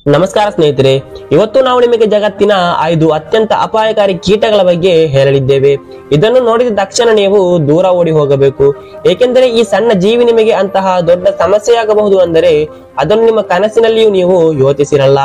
ನಮಸ್ಕಾರ ಸ್ನೇಹಿತರೆ ಇವತ್ತು ನಾವು ನಿಮಗೆ ಜಗತ್ತಿನ ಐದು ಅತ್ಯಂತ ಅಪಾಯಕಾರಿ ಕೀಟಗಳ ಬಗ್ಗೆ ಹೇಳಲಿದ್ದೇವೆ ಇದನ್ನು ನೋಡಿದ ತಕ್ಷಣ ನೀವು ದೂರ ಓಡಿ ಹೋಗಬೇಕು ಏಕೆಂದರೆ ಈ ಸಣ್ಣ ಜೀವಿ ನಿಮಗೆ ಅಂತಹ ದೊಡ್ಡ ಸಮಸ್ಯೆಯಾಗಬಹುದು ಅಂದರೆ ಅದನ್ನು ನಿಮ್ಮ ಕನಸಿನಲ್ಲಿಯೂ ನೀವು ಯೋಚಿಸಿರಲ್ಲ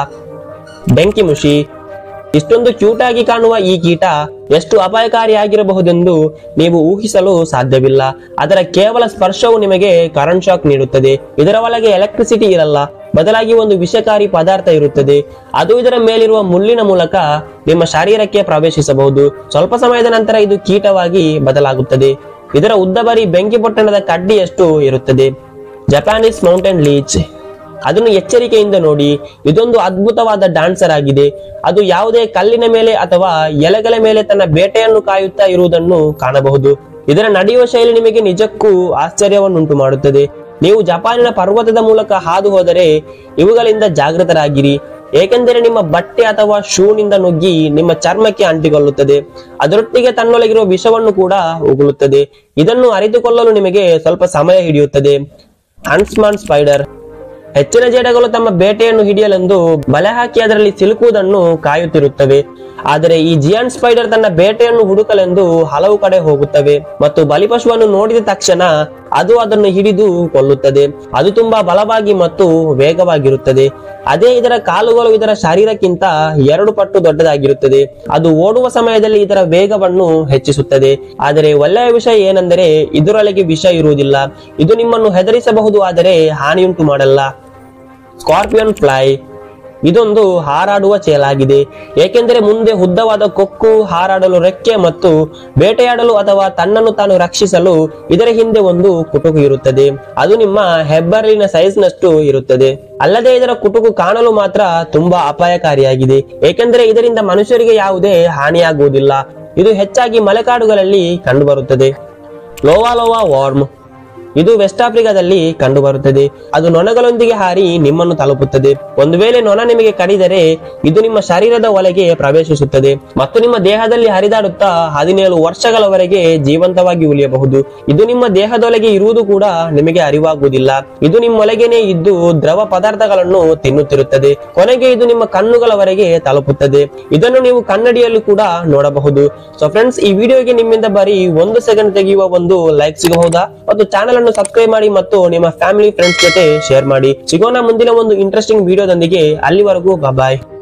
ಬೆಂಕಿ ಮುಷಿ ಇಷ್ಟೊಂದು ಕ್ಯೂಟ್ ಆಗಿ ಕಾಣುವ ಈ ಕೀಟ ಎಷ್ಟು ಅಪಾಯಕಾರಿಯಾಗಿರಬಹುದೆಂದು ನೀವು ಊಹಿಸಲು ಸಾಧ್ಯವಿಲ್ಲ ಅದರ ಕೇವಲ ಸ್ಪರ್ಶವು ನಿಮಗೆ ಕರೆಂಟ್ ಶಾಕ್ ನೀಡುತ್ತದೆ ಇದರ ಒಳಗೆ ಎಲೆಕ್ಟ್ರಿಸಿಟಿ ಇರಲ್ಲ ಬದಲಾಗಿ ಒಂದು ವಿಷಕಾರಿ ಪದಾರ್ಥ ಇರುತ್ತದೆ ಅದು ಇದರ ಮೇಲಿರುವ ಮುಳ್ಳಿನ ಮೂಲಕ ನಿಮ್ಮ ಶರೀರಕ್ಕೆ ಪ್ರವೇಶಿಸಬಹುದು ಸ್ವಲ್ಪ ಸಮಯದ ನಂತರ ಇದು ಕೀಟವಾಗಿ ಬದಲಾಗುತ್ತದೆ ಇದರ ಉದ್ದ ಬರಿ ಬೆಂಕಿ ಪೊಟ್ಟಣದ ಕಡ್ಡಿಯಷ್ಟು ಇರುತ್ತದೆ ಜಪಾನೀಸ್ ಮೌಂಟೇನ್ ಲೀಚ್ ಅದನ್ನು ಎಚ್ಚರಿಕೆಯಿಂದ ನೋಡಿ ಇದೊಂದು ಅದ್ಭುತವಾದ ಡಾನ್ಸರ್ ಆಗಿದೆ ಅದು ಯಾವುದೇ ಕಲ್ಲಿನ ಮೇಲೆ ಅಥವಾ ಎಲೆಗಳ ಮೇಲೆ ತನ್ನ ಬೇಟೆಯನ್ನು ಕಾಯುತ್ತಾ ಇರುವುದನ್ನು ಕಾಣಬಹುದು ಇದರ ನಡೆಯುವ ಶೈಲಿ ನಿಮಗೆ ನಿಜಕ್ಕೂ ಆಶ್ಚರ್ಯವನ್ನುಂಟು ಮಾಡುತ್ತದೆ ನೀವು ಜಪಾನಿನ ಪರ್ವತದ ಮೂಲಕ ಹಾದು ಹೋದರೆ ಇವುಗಳಿಂದ ಜಾಗೃತರಾಗಿರಿ ಏಕೆಂದರೆ ನಿಮ್ಮ ಬಟ್ಟೆ ಅಥವಾ ಶೂನಿಂದ ನುಗ್ಗಿ ನಿಮ್ಮ ಚರ್ಮಕ್ಕೆ ಅಂಟಿಕೊಳ್ಳುತ್ತದೆ ಅದರೊಟ್ಟಿಗೆ ತನ್ನೊಳಗಿರುವ ವಿಷವನ್ನು ಕೂಡ ಉಗುಳುತ್ತದೆ ಇದನ್ನು ಅರಿತುಕೊಳ್ಳಲು ನಿಮಗೆ ಸ್ವಲ್ಪ ಸಮಯ ಹಿಡಿಯುತ್ತದೆ ಅನ್ಸ್ಮಾನ್ ಸ್ಪೈಡರ್ ಹೆಚ್ಚಿನ ಜೇಡಗಳು ತಮ್ಮ ಬೇಟೆಯನ್ನು ಹಿಡಿಯಲೆಂದು ಬಲೆ ಹಾಕಿ ಅದರಲ್ಲಿ ಸಿಲುಕುವುದನ್ನು ಕಾಯುತ್ತಿರುತ್ತವೆ ಆದರೆ ಈ ಜಿಯಾನ್ ಸ್ಪೈಡರ್ ತನ್ನ ಬೇಟೆಯನ್ನು ಹುಡುಕಲೆಂದು ಹಲವು ಕಡೆ ಹೋಗುತ್ತವೆ ಮತ್ತು ಬಲಿಪಶುವನ್ನು ನೋಡಿದ ತಕ್ಷಣ ಅದು ಅದನ್ನು ಹಿಡಿದು ಕೊಲ್ಲುತ್ತದೆ ಅದು ತುಂಬಾ ಬಲವಾಗಿ ಮತ್ತು ವೇಗವಾಗಿರುತ್ತದೆ ಅದೇ ಇದರ ಕಾಲುಗಳು ಇದರ ಶರೀರಕ್ಕಿಂತ ಎರಡು ಪಟ್ಟು ದೊಡ್ಡದಾಗಿರುತ್ತದೆ ಅದು ಓಡುವ ಸಮಯದಲ್ಲಿ ಇದರ ವೇಗವನ್ನು ಹೆಚ್ಚಿಸುತ್ತದೆ ಆದರೆ ಒಳ್ಳೆಯ ವಿಷಯ ಏನೆಂದರೆ ಇದರೊಳಗೆ ವಿಷ ಇರುವುದಿಲ್ಲ ಇದು ನಿಮ್ಮನ್ನು ಹೆದರಿಸಬಹುದು ಆದರೆ ಹಾನಿಯುಂಟು ಮಾಡಲ್ಲ ಸ್ಕಾರ್ಪಿಯನ್ ಫ್ಲೈ ಇದೊಂದು ಹಾರಾಡುವ ಚೇಲಾಗಿದೆ ಏಕೆಂದರೆ ಮುಂದೆ ಉದ್ದವಾದ ಕೊಕ್ಕು ಹಾರಾಡಲು ರೆಕ್ಕೆ ಮತ್ತು ಬೇಟೆಯಾಡಲು ಅಥವಾ ತನ್ನನ್ನು ತಾನು ರಕ್ಷಿಸಲು ಇದರ ಹಿಂದೆ ಒಂದು ಕುಟುಕು ಇರುತ್ತದೆ ಅದು ನಿಮ್ಮ ಹೆಬ್ಬರಲಿನ ಸೈಜ್ನಷ್ಟು ಇರುತ್ತದೆ ಅಲ್ಲದೆ ಇದರ ಕುಟುಕು ಕಾಣಲು ಮಾತ್ರ ತುಂಬಾ ಅಪಾಯಕಾರಿಯಾಗಿದೆ ಏಕೆಂದರೆ ಇದರಿಂದ ಮನುಷ್ಯರಿಗೆ ಯಾವುದೇ ಹಾನಿಯಾಗುವುದಿಲ್ಲ ಇದು ಹೆಚ್ಚಾಗಿ ಮಲೆಕಾಡುಗಳಲ್ಲಿ ಕಂಡುಬರುತ್ತದೆ ಲೋವಾಲೋವಾ ವಾರ್ಮ್ ಇದು ವೆಸ್ಟ್ ಆಫ್ರಿಕಾದಲ್ಲಿ ಕಂಡುಬರುತ್ತದೆ ಅದು ನೊಣಗಳೊಂದಿಗೆ ಹಾರಿ ನಿಮ್ಮನ್ನು ತಲುಪುತ್ತದೆ ಒಂದು ವೇಳೆ ನೊಣ ನಿಮಗೆ ಕಡಿದರೆ ಇದು ನಿಮ್ಮ ಶರೀರದ ಒಳಗೆ ಪ್ರವೇಶಿಸುತ್ತದೆ ಮತ್ತು ನಿಮ್ಮ ದೇಹದಲ್ಲಿ ಹರಿದಾಡುತ್ತಾ ಹದಿನೇಳು ವರ್ಷಗಳವರೆಗೆ ಜೀವಂತವಾಗಿ ಉಳಿಯಬಹುದು ಇದು ನಿಮ್ಮ ದೇಹದೊಳಗೆ ಇರುವುದು ಕೂಡ ನಿಮಗೆ ಅರಿವಾಗುವುದಿಲ್ಲ ಇದು ನಿಮ್ಮೊಳಗೇನೆ ಇದ್ದು ದ್ರವ ಪದಾರ್ಥಗಳನ್ನು ತಿನ್ನುತ್ತಿರುತ್ತದೆ ಕೊನೆಗೆ ಇದು ನಿಮ್ಮ ಕಣ್ಣುಗಳವರೆಗೆ ತಲುಪುತ್ತದೆ ಇದನ್ನು ನೀವು ಕನ್ನಡಿಯಲ್ಲಿ ಕೂಡ ನೋಡಬಹುದು ಸೊ ಫ್ರೆಂಡ್ಸ್ ಈ ವಿಡಿಯೋಗೆ ನಿಮ್ಮಿಂದ ಬರೀ ಒಂದು ಸೆಕೆಂಡ್ ತೆಗೆಯುವ ಒಂದು ಲೈಕ್ ಸಿಗಬಹುದಾ ಮತ್ತು ಚಾನೆಲ್ ಅನ್ನು ಸಬ್ಸ್ಕ್ರೈಬ್ ಮಾಡಿ ಮತ್ತು ನಿಮ್ಮ ಫ್ಯಾಮಿಲಿ ಫ್ರೆಂಡ್ಸ್ ಜೊತೆ ಶೇರ್ ಮಾಡಿ ಸಿಗೋಣ ಮುಂದಿನ ಒಂದು ಇಂಟ್ರೆಸ್ಟಿಂಗ್ ವಿಡಿಯೋದೊಂದಿಗೆ ಅಲ್ಲಿವರೆಗೂ ಬಾಯ್